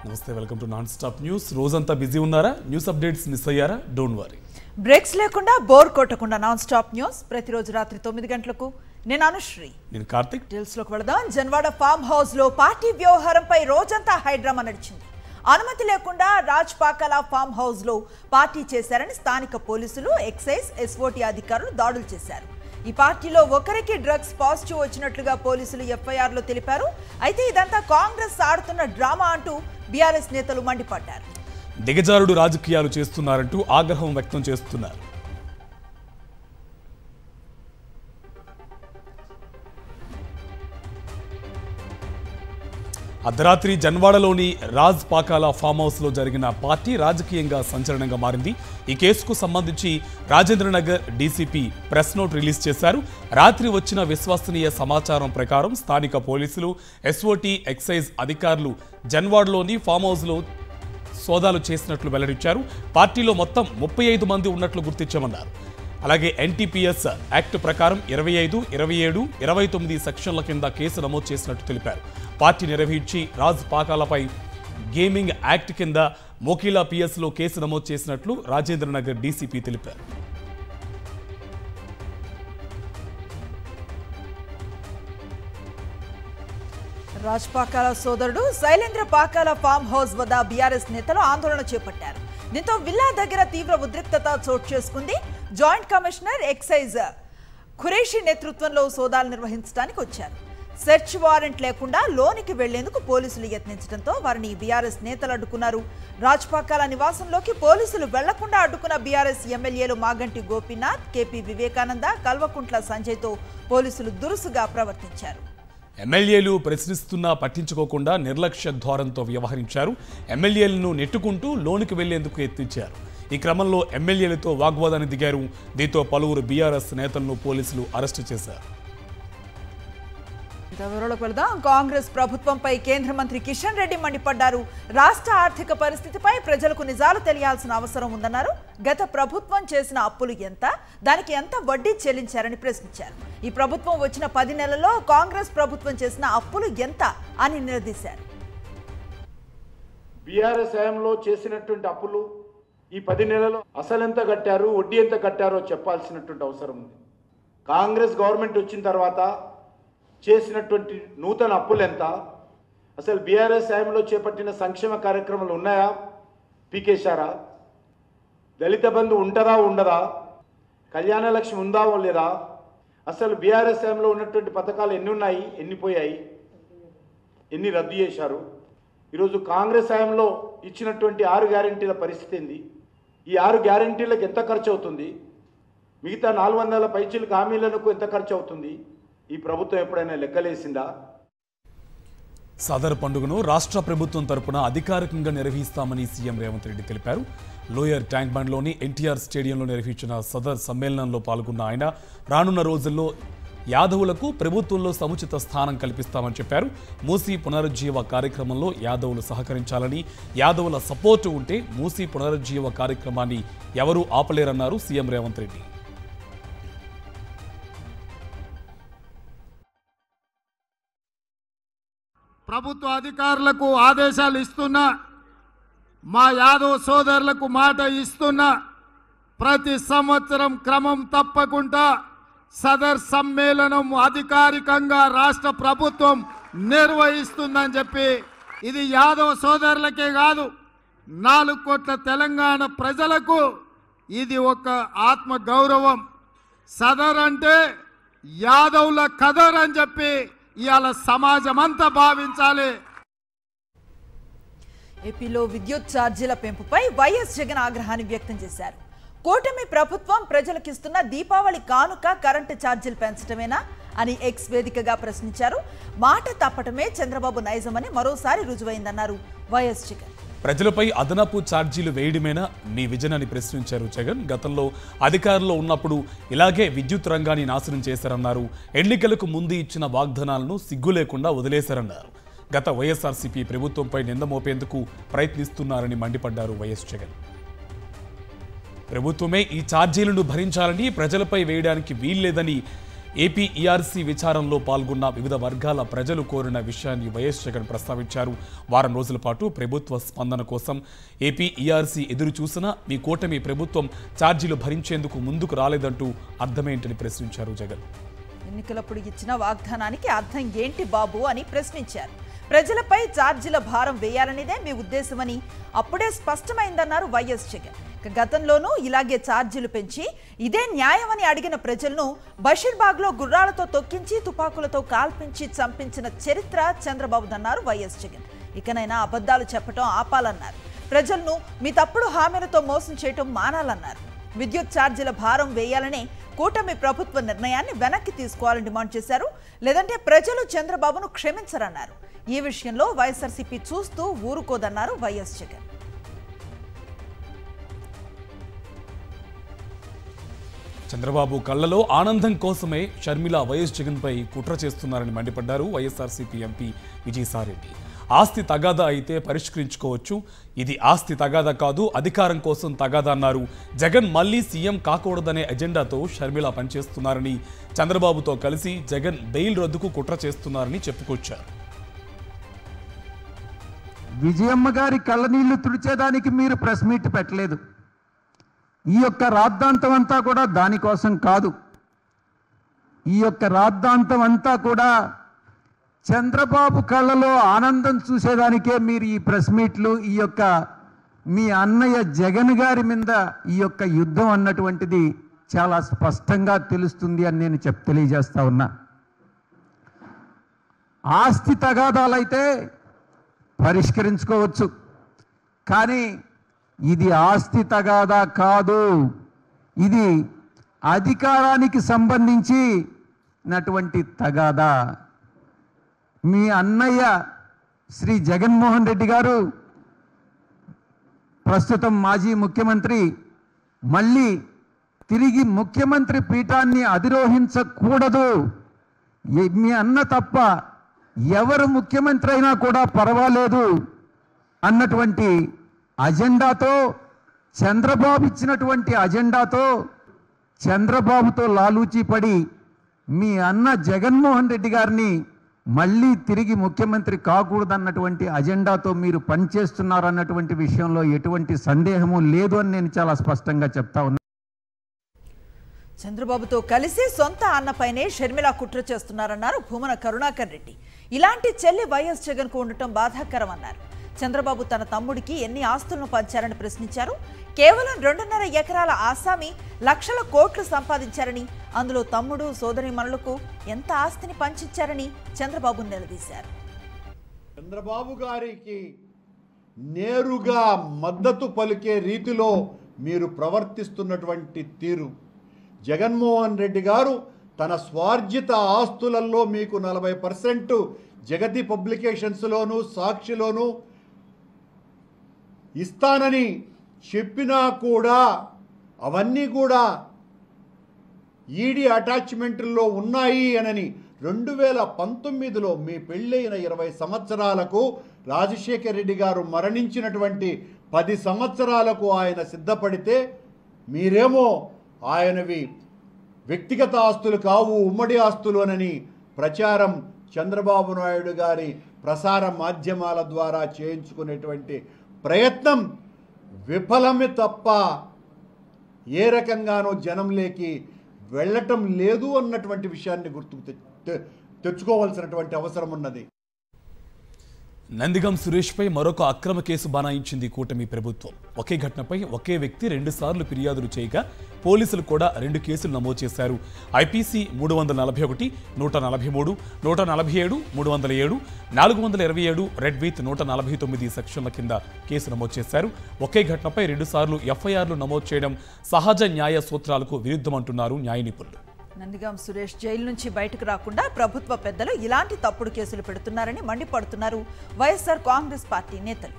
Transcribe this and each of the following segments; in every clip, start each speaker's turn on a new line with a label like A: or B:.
A: నమస్తే welcome to non stop news రోజంతా busy ఉన్నారా న్యూస్ అప్డేట్స్ మిస్ అయ్యారా డోంట్ వరీ
B: బ్రేక్స్ లేకుండా బోర్ కొట్టకుండా నాన్ స్టాప్ న్యూస్ ప్రతిరోజు రాత్రి తొమ్మిది గంటలకు నేను అనుశ్రీ
A: నేను కార్తిక్
B: డీటెయిల్స్ లోకి వెళదాం జన్వాడ ఫామ్ హౌస్ లో పార్టీ వ్యవహారంపై రోజంతా హైడ్రామా నడిచింది అనుమతి లేకుండా రాజ్ పాకాల ఫామ్ హౌస్ లో పార్టీ చేశారని స్థానిక పోలీసులు ఎక్సైజ్ ఎస్ఓటి అధికారులు దాడులు చేశారు ఈ పార్టీలో ఒకరికి డ్రగ్స్ పాజిటివ్ వచ్చినట్లుగా పోలీసులు ఎఫ్ఐఆర్ లో తెలిపారు అయితే ఇదంతా కాంగ్రెస్ ఆడుతున్న డ్రామా అంటూ బీఆర్ఎస్ నేతలు మండిపడ్డారు
A: దిగజారుడు రాజకీయాలు చేస్తున్నారంటూ ఆగ్రహం వ్యక్తం చేస్తున్నారు అర్ధరాత్రి జన్వాడలోని రాజ్ పాకాల ఫామ్ హౌస్ లో జరిగిన పార్టీ రాజకీయంగా సంచలనంగా మారింది ఈ కేసుకు సంబంధించి Rajendranagar DCP press note release చేశారు రాత్రి వచ్చిన విశ్వసనీయ సమాచారం ప్రకారం స్థానిక పోలీసులు ఎస్ఓటీ ఎక్సైజ్ అధికారులు జన్వాడలోని ఫామ్ హౌస్లో సోదాలు చేసినట్లు వెల్లడించారు పార్టీలో మొత్తం ముప్పై ఐదు మంది ఉన్నట్లు గుర్తించామన్నారు అలాగే ఎన్టీపీఎస్ యాక్ట్ ప్రకారం ఇరవై ఐదు ఇరవై ఏడు ఇరవై తొమ్మిది సెక్షన్ల కింద కేసు నమోదు చేసినట్టు తెలిపారు పార్టీ నిర్వహించి రాజ్ పాకాలపై గేమింగ్ యాక్ట్ కింద మోకిలా పిఎస్లో కేసు నమోదు చేసినట్లు రాజేంద్రనగర్ డీసీపీ తెలిపారు
B: రాజ్ పాకాల సోదరుడు శైలేంద్ర పాకాల ఫామ్ హౌస్ వద్ద బీఆర్ఎస్ నేతలు ఆందోళన చేపట్టారు దీంతో విల్లా దగ్గర తీవ్ర ఉద్రిక్తత చోటు చేసుకుంది జాయింట్ కమిషనర్ ఎక్సైజ్ ఖురేషి నేతృత్వంలో సోదాలు నిర్వహించడానికి వచ్చారు సెర్చ్ వారెంట్ లేకుండా లోనికి వెళ్లేందుకు పోలీసులు యత్నించడంతో వారిని బీఆర్ఎస్ నేతలు అడ్డుకున్నారు రాజ్పాకాల నివాసంలోకి పోలీసులు వెళ్లకుండా అడ్డుకున్న బీఆర్ఎస్ ఎమ్మెల్యేలు మాగంటి గోపీనాథ్ కేపీ వివేకానంద కల్వకుంట్ల సంజయ్తో పోలీసులు దురుసుగా ప్రవర్తించారు
A: ఎమ్మెల్యేలు ప్రశ్నిస్తున్నా పట్టించుకోకుండా నిర్లక్ష్య ధోరణితో వ్యవహరించారు ఎమ్మెల్యేలను నెట్టుకుంటూ లోనికి వెళ్లేందుకు యత్నించారు ఈ క్రమంలో ఎమ్మెల్యేలతో వాగ్వాదానికి దిగారు దీంతో పలువురు బీఆర్ఎస్ నేతలను పోలీసులు అరెస్టు చేశారు
B: ఇక వివరాలకు వెళదాం కాంగ్రెస్ ప్రభుత్వంపై కేంద్ర మంత్రి కిషన్ రెడ్డి మండిపడ్డారు రాష్ట్ర ఆర్థిక పరిస్థితిపై ప్రజలకు నిజాలు తెలియాల్సిన అవసరం ఉందన్నారు గత ప్రభుత్వం చేసిన అప్పులు ఎంత దానికి ఎంత వడ్డీ చెల్లించారని ప్రశ్నించారు ఈ ప్రభుత్వం వచ్చిన పది నెలల్లో కాంగ్రెస్ ప్రభుత్వం చేసిన అప్పులు ఎంత అని నిలదీశారు
C: బీఆర్ఎస్ హయాంలో చేసినటువంటి అప్పులు ఈ పది నెలలో అసలు ఎంత కట్టారు వడ్డీ ఎంత కట్టారో చెప్పాల్సినటువంటి అవసరం ఉంది కాంగ్రెస్ గవర్నమెంట్ వచ్చిన తర్వాత చేసినటువంటి నూతన అప్పులు ఎంత అసలు బీఆర్ఎస్ హయాంలో చేపట్టిన సంక్షేమ కార్యక్రమాలు ఉన్నాయా పీకేశారా దళిత బంధు ఉంటుందా ఉండదా కళ్యాణ లక్ష్మి ఉందా లేదా అసలు బీఆర్ఎస్ హయాంలో ఉన్నటువంటి పథకాలు ఎన్ని ఉన్నాయి ఎన్ని పోయాయి ఎన్ని రద్దు చేశారు ఈరోజు కాంగ్రెస్ హయాంలో ఇచ్చినటువంటి ఆరు గ్యారంటీల పరిస్థితి ఏంది ఈ ఆరు గ్యారంటీలకు ఎంత ఖర్చు అవుతుంది మిగతా నాలుగు వందల పైచీలకు హామీలకు ఎంత ఖర్చు అవుతుంది ఈ ప్రభుత్వం ఎప్పుడైనా లెక్కలేసిందా
A: సదర్ పండుగను రాష్ట్ర ప్రభుత్వం తరపున అధికారికంగా నిర్వహిస్తామని సీఎం రేవంత్ రెడ్డి తెలిపారు లోయర్ ట్యాంక్ బండ్లోని ఎన్టీఆర్ స్టేడియంలో నిర్వహించిన సదర్ సమ్మేళనంలో పాల్గొన్న ఆయన రానున్న రోజుల్లో యాదవులకు ప్రభుత్వంలో సముచిత స్థానం కల్పిస్తామని చెప్పారు మూసీ పునరుజ్జీవ కార్యక్రమంలో యాదవులు సహకరించాలని యాదవుల సపోర్టు ఉంటే మూసీ పునరుజ్జీవ కార్యక్రమాన్ని ఎవరూ ఆపలేరన్నారు సీఎం రేవంత్ రెడ్డి
D: ప్రభుత్వ అధికారులకు ఆదేశాలు ఇస్తున్నా మా యాదవ్ సోదరులకు మాట ఇస్తున్నా ప్రతి సంవత్సరం క్రమం తప్పకుండా సదర్ సమ్మేళనం అధికారికంగా రాష్ట్ర ప్రభుత్వం నిర్వహిస్తుందని చెప్పి ఇది యాదవ్ సోదరులకే కాదు నాలుగు కోట్ల తెలంగాణ ప్రజలకు ఇది ఒక ఆత్మ గౌరవం సదర్ అంటే యాదవుల కదర్ అని చెప్పి ఇవాళ సమాజం అంతా భావించాలి
B: ఏపీలో విద్యుత్ ఛార్జీల పెంపుపై వైఎస్ జగన్ ఆగ్రహాన్ని వ్యక్తం చేశారు కూటమి ప్రభుత్వం ప్రజలకిస్తున్న దీపావళి కానుక కరెంటు ఛార్జీలు పెంచడమేనా అని ఎక్స్ వేదికగా ప్రశ్నించారు మాట తప్పటమే చంద్రబాబు నైజమని మరోసారి రుజువైందన్నారు వైఎస్ జగన్
A: ప్రజలపై అదనపు ఛార్జీలు వేయడమేనా మీ విజన్ అని ప్రశ్నించారు జగన్ గతంలో అధికారంలో ఉన్నప్పుడు ఇలాగే విద్యుత్ రంగాన్ని నాశనం చేశారన్నారు ఎన్నికలకు ముందు ఇచ్చిన వాగ్దానాలను సిగ్గు లేకుండా వదిలేశారన్నారు గత వైఎస్ఆర్సీపీ ప్రభుత్వంపై నింద మోపేందుకు ప్రయత్నిస్తున్నారని మండిపడ్డారు వైఎస్ జగన్ ప్రభుత్వమే ఈ ఛార్జీలను భరించాలని ప్రజలపై వేయడానికి వీల్లేదని ఏపీ ఈఆర్సీ విచారంలో పాల్గొన్న వివిధ వర్గాల ప్రజలు కోరిన విషయాన్ని వైఎస్ జగన్ ప్రస్తావించారు వారం రోజుల పాటు ప్రభుత్వ స్పందన కోసం ఏపీ ఈఆర్సీ ఎదురు చూసినా మీ కూటమి ప్రభుత్వం ఛార్జీలు భరించేందుకు ముందుకు రాలేదంటూ అర్థమేంటని ప్రశ్నించారు జగన్
B: ఎన్నికలప్పుడు ఇచ్చిన వాగ్దానానికి అర్థం ఏంటి బాబు అని ప్రశ్నించారు ప్రజలపై ఛార్జీల భారం వేయాలనేదే మీ ఉద్దేశమని అప్పుడే స్పష్టమైందన్నారు వైఎస్ జగన్ ఇక గతంలోనూ ఇలాగే ఛార్జీలు పెంచి ఇదే న్యాయమని అడిగిన ప్రజలను బషీర్బాగ్లో గుర్రాలతో తొక్కించి తుపాకులతో కాల్పించి చంపించిన చరిత్ర చంద్రబాబుదన్నారు వైఎస్ జగన్ ఇకనైనా అబద్ధాలు చెప్పటం ఆపాలన్నారు ప్రజలను మీ తప్పుడు హామీలతో మోసం చేయటం మానాలన్నారు విద్యుత్ ఛార్జీల భారం వేయాలనే కూటమి ప్రభుత్వ నిర్ణయాన్ని వెనక్కి తీసుకోవాలని డిమాండ్ చేశారు లేదంటే ప్రజలు చంద్రబాబును క్షమించరన్నారు ఈ విషయంలో వైఎస్ఆర్సీపీ చూస్తూ ఊరుకోదన్నారు వైఎస్ జగన్
A: చంద్రబాబు కళ్ళలో ఆనందం కోసమే షర్మిల వైఎస్ జగన్పై కుట్ర చేస్తున్నారని మండిపడ్డారు వైఎస్ఆర్సీపీ ఎంపీ విజయసాయిరెడ్డి ఆస్తి తగాదా అయితే పరిష్కరించుకోవచ్చు ఇది ఆస్తి తగాదా కాదు అధికారం కోసం తగాదా అన్నారు జగన్ మళ్ళీ సీఎం కాకూడదనే ఎజెండాతో షర్మిల పనిచేస్తున్నారని చంద్రబాబుతో కలిసి జగన్ బెయిల్ రద్దుకు కుట్ర చేస్తున్నారని చెప్పుకొచ్చారు
E: విజయమ్మ గారి కళ్ళనీళ్లు తుడిచేదానికి మీరు ప్రెస్ మీట్ పెట్టలేదు ఈ యొక్క రాద్ధాంతం అంతా కూడా దానికోసం కాదు ఈ యొక్క రాద్ధాంతం అంతా కూడా చంద్రబాబు కళ్ళలో ఆనందం చూసేదానికే మీరు ఈ ప్రెస్ మీట్లు ఈ యొక్క మీ అన్నయ్య జగన్ గారి మీద ఈ యొక్క యుద్ధం అన్నటువంటిది చాలా స్పష్టంగా తెలుస్తుంది అని నేను చెప్ తెలియజేస్తా ఉన్నా ఆస్తి తగాదాలైతే పరిష్కరించుకోవచ్చు కానీ ఇది ఆస్తి తగాదా కాదు ఇది అధికారానికి సంబంధించినటువంటి తగాదా మీ అన్నయ్య శ్రీ జగన్మోహన్ రెడ్డి గారు ప్రస్తుతం మాజీ ముఖ్యమంత్రి మళ్ళీ తిరిగి ముఖ్యమంత్రి పీఠాన్ని అధిరోహించకూడదు ఏ- మీ అన్న తప్ప ఎవరు ముఖ్యమంత్రి అయినా కూడా పర్వాలేదు అన్నటువంటి అజెండాతో చంద్రబాబు ఇచ్చినటువంటి అజెండాతో చంద్రబాబుతో లాలూచీ పడి మీ అన్న జగన్మోహన్ రెడ్డి గారిని మళ్ళీ తిరిగి ముఖ్యమంత్రి కాకూడదన్నటువంటి అజెండాతో మీరు పనిచేస్తున్నారన్నటువంటి విషయంలో ఎటువంటి సందేహము లేదు అని నేను చాలా స్పష్టంగా చెప్తా ఉన్నా
B: చంద్రబాబుతో కలిసి సొంత అన్నపైనే షర్మిల కుట్ర చేస్తున్నారన్నారు భూమన కరుణాకర్ రెడ్డి ఇలాంటి చెల్లి వైఎస్ జగన్ కు ఉండటం బాధాకరమన్నారు చంద్రబాబు తన తమ్ముడికి ఎన్ని ఆస్తులను పంచారని ప్రశ్నించారు కేవలం రెండున్నర ఎకరాల ఆసామి లక్షల కోట్లు సంపాదించారని అందులో తమ్ముడు సోదరిమణులకు ఎంత ఆస్తిని పంచిచ్చారని చంద్రబాబు నిలదీశారు
F: చంద్రబాబు గారికి నేరుగా మద్దతు పలికే రీతిలో మీరు ప్రవర్తిస్తున్నటువంటి తీరు జగన్మోహన్ రెడ్డి గారు తన స్వార్జిత ఆస్తులలో మీకు నలభై పర్సెంట్ జగతి పబ్లికేషన్స్లోను సాక్షిలోను ఇస్తానని చెప్పినా కూడా అవన్నీ కూడా ఈడీ అటాచ్మెంట్లో ఉన్నాయి అనని రెండు వేల పంతొమ్మిదిలో మీ పెళ్ళైన ఇరవై సంవత్సరాలకు రాజశేఖర్ రెడ్డి గారు మరణించినటువంటి పది సంవత్సరాలకు ఆయన సిద్ధపడితే మీరేమో ఆయనవి వ్యక్తిగత ఆస్తులు కావు ఉమ్మడి ఆస్తులు అనని ప్రచారం చంద్రబాబు నాయుడు గారి ప్రసార మాధ్యమాల ద్వారా చేయించుకునేటువంటి ప్రయత్నం విఫలమే తప్ప ఏ రకంగానూ జనంలోకి వెళ్ళటం లేదు అన్నటువంటి విషయాన్ని గుర్తుకు తె- తె- తెచ్చుకోవాల్సినటువంటి అవసరం ఉన్నది
A: నందిగం సురేష్పై మరొక అక్రమ కేసు బనాయించింది కూటమి ప్రభుత్వం ఒకే ఘటనపై ఒకే వ్యక్తి రెండుసార్లు ఫిర్యాదులు చేయగా పోలీసులు కూడా రెండు కేసులు నమోదు చేశారు ఐపీసీ మూడు వందల నలభై ఒకటి నూట నలభై మూడు నూట నలభై ఏడు మూడు వందల ఏడు నాలుగు వందల ఇరవై ఏడు రెడ్ విత్ నూట నలభై తొమ్మిది సెక్షన్ల కింద కేసు నమోదు చేశారు ఒకే ఘటనపై రెండుసార్లు ఎఫ్ఐఆర్లు నమోదు చేయడం సహజ న్యాయ సూత్రాలకు విరుద్ధమంటున్నారు న్యాయ నిపుణులు
B: నందిగాం సురేష్ జైలు నుంచి బయటకు రాకుండా ప్రభుత్వ పెద్దలు ఇలాంటి తప్పుడు కేసులు పెడుతున్నారని మండిపడుతున్నారు వైఎస్ఆర్ కాంగ్రెస్ పార్టీ నేతలు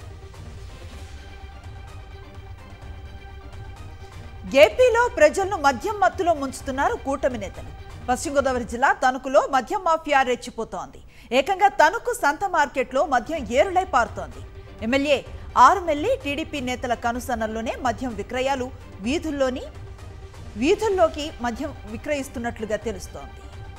B: ఏపీలో ప్రజలను మద్యం మత్తులో ముంచుతున్నారు కూటమి నేతలు పశ్చిమ గోదావరి జిల్లా తణుకులో మద్యం మాఫియా రెచ్చిపోతోంది ఏకంగా తణుకు సంత మార్కెట్లో మద్యం ఏరులై పారుతోంది ఎమ్మెల్యే ఆరుమెల్లి టీడీపీ నేతల కనుసన్నల్లోనే మద్యం విక్రయాలు వీధుల్లోని వీధుల్లోకి మద్యం విక్రయిస్తున్నట్లుగా తెలుస్తోంది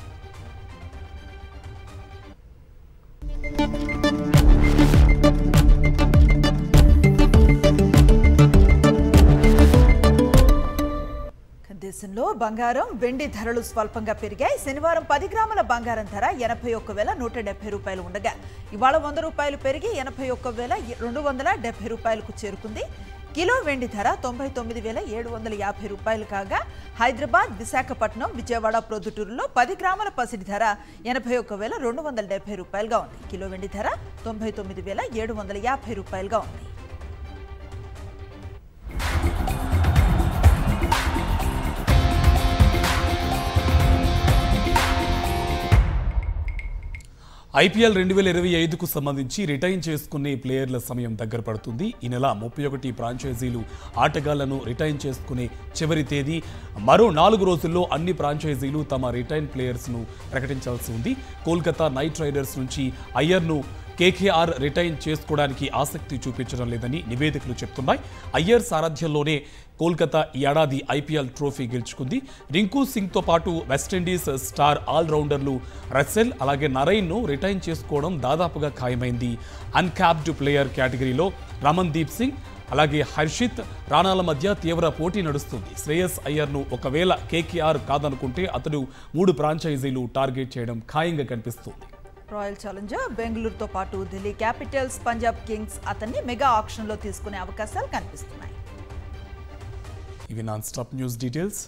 B: దేశంలో బంగారం వెండి ధరలు స్వల్పంగా పెరిగాయి శనివారం పది గ్రాముల బంగారం ధర ఎనభై ఒక్క వేల నూట డెబ్బై రూపాయలు ఉండగా ఇవాళ వంద రూపాయలు పెరిగి ఎనభై ఒక్క వేల రెండు వందల డెబ్బై రూపాయలకు చేరుకుంది కిలో వెండి ధర తొంభై తొమ్మిది వేల ఏడు వందల యాభై రూపాయలు కాగా హైదరాబాద్ విశాఖపట్నం విజయవాడ ప్రొద్దుటూరులో పది గ్రాముల పసిడి ధర ఎనభై ఒక్క వేల రెండు వందల డెబ్బై రూపాయలుగా ఉంది కిలో వెండి ధర తొంభై తొమ్మిది వేల ఏడు వందల యాభై రూపాయలుగా ఉంది
A: ఐపీఎల్ రెండు వేల ఇరవై ఐదుకు సంబంధించి రిటైన్ చేసుకునే ప్లేయర్ల సమయం దగ్గర పడుతుంది ఈ నెల ముప్పై ఒకటి ఫ్రాంచైజీలు ఆటగాళ్లను రిటైన్ చేసుకునే చివరి తేదీ మరో నాలుగు రోజుల్లో అన్ని ఫ్రాంచైజీలు తమ రిటైన్ ప్లేయర్స్ను ప్రకటించాల్సి ఉంది కోల్కతా నైట్ రైడర్స్ నుంచి అయ్యర్ను కేకేఆర్ రిటైన్ చేసుకోవడానికి ఆసక్తి చూపించడం లేదని నివేదికలు చెప్తున్నాయి అయ్యర్ సారథ్యంలోనే కోల్కతా ఈ ఏడాది ఐపీఎల్ ట్రోఫీ గెలుచుకుంది రింకు సింగ్తో పాటు వెస్టిండీస్ స్టార్ ఆల్రౌండర్లు రసెల్ అలాగే నరైన్ను రిటైన్ చేసుకోవడం దాదాపుగా ఖాయమైంది అన్క్యాప్డ్ ప్లేయర్ కేటగిరీలో రమన్ దీప్ సింగ్ అలాగే హర్షిత్ రాణాల మధ్య తీవ్ర పోటీ నడుస్తుంది శ్రేయస్ అయ్యర్ను ఒకవేళ కేకేఆర్ కాదనుకుంటే అతడు మూడు ఫ్రాంచైజీలు టార్గెట్ చేయడం ఖాయంగా కనిపిస్తుంది
B: రాయల్ ఛాలెంజర్ బెంగళూరుతో పాటు ఢిల్లీ క్యాపిటల్స్ పంజాబ్ కింగ్స్ అతన్ని మెగా ఆక్షన్లో తీసుకునే అవకాశాలు కనిపిస్తున్నాయి
A: ఇవి నాన్ స్టాప్ న్యూస్ డీటెయిల్స్